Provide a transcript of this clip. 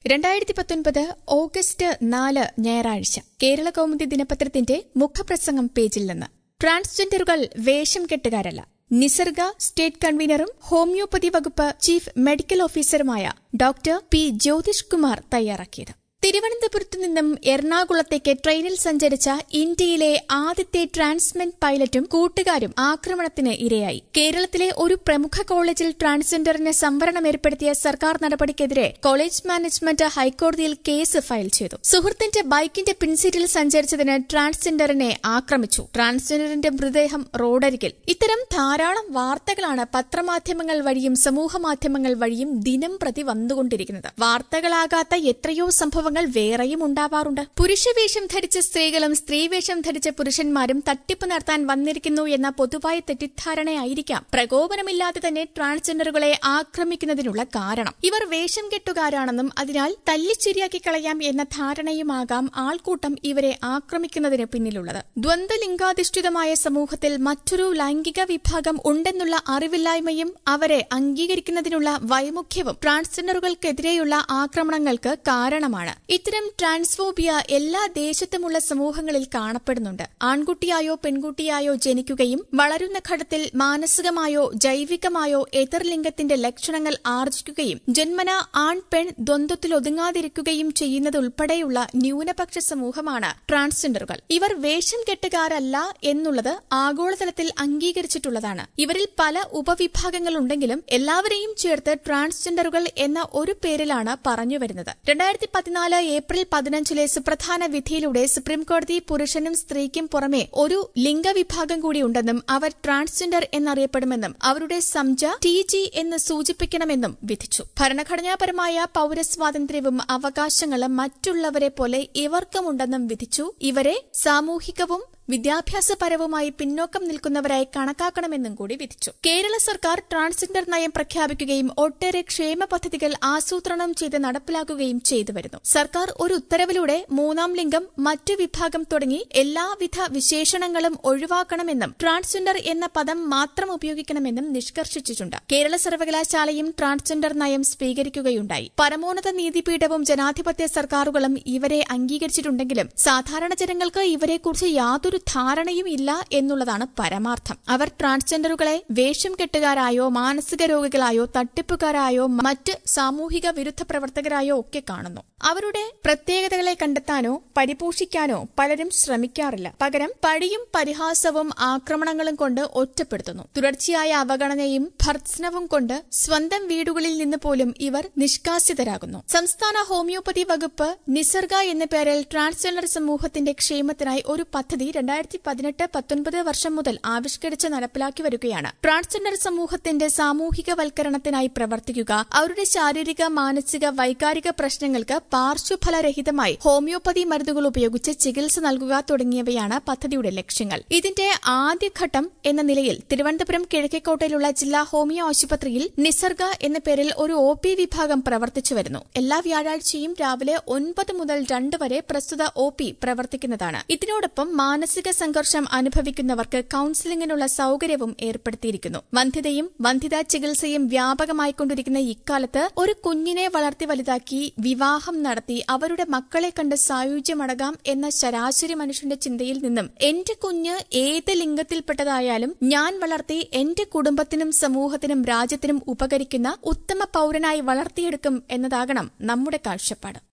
രണ്ടായിരത്തി പത്തൊൻപത് ഓഗസ്റ്റ് നാല് ഞായറാഴ്ച കേരള കൗമുദി ദിനപത്രത്തിന്റെ മുഖപ്രസംഗം പേജിൽ നിന്ന് ട്രാൻസ്ജെൻഡറുകൾ വേഷം കെട്ടുകാരല്ല നിസർഗ സ്റ്റേറ്റ് കൺവീനറും ഹോമിയോപ്പതി വകുപ്പ് ചീഫ് മെഡിക്കൽ ഓഫീസറുമായ ഡോക്ടർ പി ജ്യോതിഷ് കുമാർ തയ്യാറാക്കിയത് തിരുവനന്തപുരത്തു നിന്നും എറണാകുളത്തേക്ക് ട്രെയിനിൽ സഞ്ചരിച്ച ഇന്ത്യയിലെ ആദ്യത്തെ ട്രാൻസ്മെൻ പൈലറ്റും കൂട്ടുകാരും ആക്രമണത്തിന് ഇരയായി കേരളത്തിലെ ഒരു പ്രമുഖ കോളേജിൽ ട്രാൻസ്ജെൻഡറിന് സംവരണം ഏർപ്പെടുത്തിയ സർക്കാർ നടപടിക്കെതിരെ കോളേജ് മാനേജ്മെന്റ് ഹൈക്കോടതിയിൽ കേസ് ഫയൽ ചെയ്തു സുഹൃത്തിന്റെ ബൈക്കിന്റെ പിൻസീറ്റിൽ സഞ്ചരിച്ചതിന് ട്രാൻസ്ജെൻഡറിനെ ആക്രമിച്ചു ട്രാൻസ്ജെൻഡറിന്റെ മൃതദേഹം റോഡരികിൽ ഇത്തരം ധാരാളം വാർത്തകളാണ് പത്രമാധ്യമങ്ങൾ വഴിയും സമൂഹമാധ്യമങ്ങൾ വഴിയും ദിനം പ്രതി വന്നുകൊണ്ടിരിക്കുന്നത് വാർത്തകളാകാത്ത എത്രയോ സംഭവങ്ങൾ വേറെയും ഉണ്ടാവാറുണ്ട് പുരുഷവേഷം ധരിച്ച സ്ത്രീകളും സ്ത്രീവേഷം ധരിച്ച പുരുഷന്മാരും തട്ടിപ്പ് നടത്താൻ വന്നിരിക്കുന്നു എന്ന പൊതുവായ തെറ്റിദ്ധാരണയായിരിക്കാം പ്രകോപനമില്ലാതെ തന്നെ ട്രാൻസ്ജെൻഡറുകളെ ആക്രമിക്കുന്നതിനുള്ള കാരണം ഇവർ വേഷം കെട്ടുകാരാണെന്നും അതിനാൽ തല്ലിച്ചിരിയാക്കി കളയാം എന്ന ധാരണയുമാകാം ആൾക്കൂട്ടം ഇവരെ ആക്രമിക്കുന്നതിന് പിന്നിലുള്ളത് ദ്വന്ദ്ലിംഗാധിഷ്ഠിതമായ സമൂഹത്തിൽ മറ്റൊരു ലൈംഗിക വിഭാഗം ഉണ്ടെന്നുള്ള അറിവില്ലായ്മയും അവരെ അംഗീകരിക്കുന്നതിനുള്ള വൈമുഖ്യവും ട്രാൻസ്ജെൻഡറുകൾക്കെതിരെയുള്ള ആക്രമണങ്ങൾക്ക് കാരണമാണ് ഇത്തരം ട്രാൻസ്ഫോബിയ എല്ലാ ദേശത്തുമുള്ള സമൂഹങ്ങളിൽ കാണപ്പെടുന്നുണ്ട് ആൺകുട്ടിയായോ പെൺകുട്ടിയായോ ജനിക്കുകയും വളരുന്ന ഘട്ടത്തിൽ മാനസികമായോ ജൈവികമായോ എതിർലിംഗത്തിന്റെ ലക്ഷണങ്ങൾ ആർജിക്കുകയും ജന്മന ആൺ പെൺ ദ്വന്ദ്വത്തിലൊതുങ്ങാതിരിക്കുകയും ചെയ്യുന്നതുൾപ്പെടെയുള്ള ന്യൂനപക്ഷ സമൂഹമാണ് ട്രാൻസ്ജെൻഡറുകൾ ഇവർ വേഷം കെട്ടുകാരല്ല എന്നുള്ളത് ആഗോളതലത്തിൽ അംഗീകരിച്ചിട്ടുള്ളതാണ് ഇവരിൽ പല ഉപവിഭാഗങ്ങളുണ്ടെങ്കിലും എല്ലാവരെയും ചേർത്ത് ട്രാൻസ്ജെൻഡറുകൾ എന്ന ഒരു പേരിലാണ് പറഞ്ഞുവരുന്നത് രണ്ടായിരത്തി പതിനാല് ഏപ്രിൽ പതിനഞ്ചിലെ സുപ്രധാന വിധിയിലൂടെ സുപ്രീംകോടതി പുരുഷനും സ്ത്രീക്കും പുറമെ ഒരു ലിംഗവിഭാഗം കൂടിയുണ്ടെന്നും അവർ ട്രാൻസ്ജെൻഡർ എന്നറിയപ്പെടുമെന്നും അവരുടെ സംജ ടി ജി എന്ന് സൂചിപ്പിക്കണമെന്നും വിധിച്ചു ഭരണഘടനാപരമായ പൌരസ്വാതന്ത്ര്യവും അവകാശങ്ങളും മറ്റുള്ളവരെ പോലെ ഇവർക്കുമുണ്ടെന്നും വിധിച്ചു ഇവരെ സാമൂഹികവും വിദ്യാഭ്യാസപരവുമായി പിന്നോക്കം നിൽക്കുന്നവരായി കണക്കാക്കണമെന്നും കൂടി വിധിച്ചു കേരള സർക്കാർ ട്രാൻസ്ജെൻഡർ നയം പ്രഖ്യാപിക്കുകയും ഒട്ടേറെ ക്ഷേമ പദ്ധതികൾ ആസൂത്രണം ചെയ്ത് നടപ്പിലാക്കുകയും ചെയ്തു വരുന്നു സർക്കാർ ഒരു ഉത്തരവിലൂടെ മൂന്നാം ലിംഗം മറ്റു വിഭാഗം തുടങ്ങി എല്ലാവിധ വിശേഷണങ്ങളും ഒഴിവാക്കണമെന്നും ട്രാൻസ്ജെൻഡർ എന്ന പദം മാത്രം ഉപയോഗിക്കണമെന്നും നിഷ്കർഷിച്ചിട്ടുണ്ട് കേരള സർവകലാശാലയും ട്രാൻസ്ജെൻഡർ നയം സ്വീകരിക്കുകയുണ്ടായി പരമോന്നത നീതിപീഠവും ജനാധിപത്യ സർക്കാരുകളും ഇവരെ അംഗീകരിച്ചിട്ടുണ്ടെങ്കിലും സാധാരണ ജനങ്ങൾക്ക് ഇവരെക്കുറിച്ച് യാതൊരു ഒരു ധാരണയും ഇല്ല എന്നുള്ളതാണ് പരമാർത്ഥം അവർ ട്രാൻസ്ജെൻഡറുകളെ വേഷം കെട്ടുകാരായോ മാനസിക രോഗികളായോ തട്ടിപ്പുകാരായോ മറ്റ് സാമൂഹിക വിരുദ്ധ പ്രവർത്തകരായോ ഒക്കെ കാണുന്നു അവരുടെ പ്രത്യേകതകളെ കണ്ടെത്താനോ പരിപോഷിക്കാനോ പലരും ശ്രമിക്കാറില്ല പകരം പഴിയും പരിഹാസവും ആക്രമണങ്ങളും കൊണ്ട് ഒറ്റപ്പെടുത്തുന്നു തുടർച്ചയായ അവഗണനയും ഭർത്സനവും കൊണ്ട് സ്വന്തം വീടുകളിൽ നിന്ന് പോലും ഇവർ നിഷ്കാസിതരാകുന്നു സംസ്ഥാന ഹോമിയോപ്പതി വകുപ്പ് നിസർഗ എന്ന പേരിൽ ട്രാൻസ്ജെൻഡർ സമൂഹത്തിന്റെ ക്ഷേമത്തിനായി ഒരു പദ്ധതി രണ്ടായിരത്തി പതിനെട്ട് പത്തൊൻപത് വർഷം മുതൽ ആവിഷ്കരിച്ച് നടപ്പിലാക്കി വരികയാണ് ട്രാൻസ്ജെൻഡർ സമൂഹത്തിന്റെ സാമൂഹികവൽക്കരണത്തിനായി പ്രവർത്തിക്കുക അവരുടെ ശാരീരിക മാനസിക വൈകാരിക പ്രശ്നങ്ങൾക്ക് പാർശ്വഫലരഹിതമായി ഹോമിയോപ്പതി മരുന്നുകൾ ഉപയോഗിച്ച് ചികിത്സ നൽകുക തുടങ്ങിയവയാണ് പദ്ധതിയുടെ ലക്ഷ്യങ്ങൾ ഇതിന്റെ ആദ്യഘട്ടം എന്ന നിലയിൽ തിരുവനന്തപുരം കിഴക്കേക്കോട്ടയിലുള്ള ജില്ലാ ഹോമിയോ ആശുപത്രിയിൽ നിസർഗ എന്ന പേരിൽ ഒരു ഒ പി വിഭാഗം പ്രവർത്തിച്ചു വരുന്നു എല്ലാ വ്യാഴാഴ്ചയും രാവിലെ ഒൻപത് മുതൽ രണ്ട് വരെ പ്രസ്തുത ഒ പി പ്രവർത്തിക്കുന്നതാണ് ഇതിനോടൊപ്പം മാനസിക സംഘർഷം അനുഭവിക്കുന്നവർക്ക് കൌൺസിലിംഗിനുള്ള സൌകര്യവും ഏർപ്പെടുത്തിയിരിക്കുന്നു വന്ധ്യതയും വന്ധ്യതാ ചികിത്സയും വ്യാപകമായിക്കൊണ്ടിരിക്കുന്ന ഇക്കാലത്ത് ഒരു കുഞ്ഞിനെ വളർത്തി വലുതാക്കി വിവാഹം നടത്തി അവരുടെ മക്കളെ കണ്ട് സായുജ്യമടകാം എന്ന ശരാശരി മനുഷ്യന്റെ ചിന്തയിൽ നിന്നും എന്റെ കുഞ്ഞ് ഏത് ലിംഗത്തിൽപ്പെട്ടതായാലും ഞാൻ വളർത്തി എന്റെ കുടുംബത്തിനും സമൂഹത്തിനും രാജ്യത്തിനും ഉപകരിക്കുന്ന ഉത്തമ പൌരനായി വളർത്തിയെടുക്കും എന്നതാകണം നമ്മുടെ കാഴ്ചപ്പാട്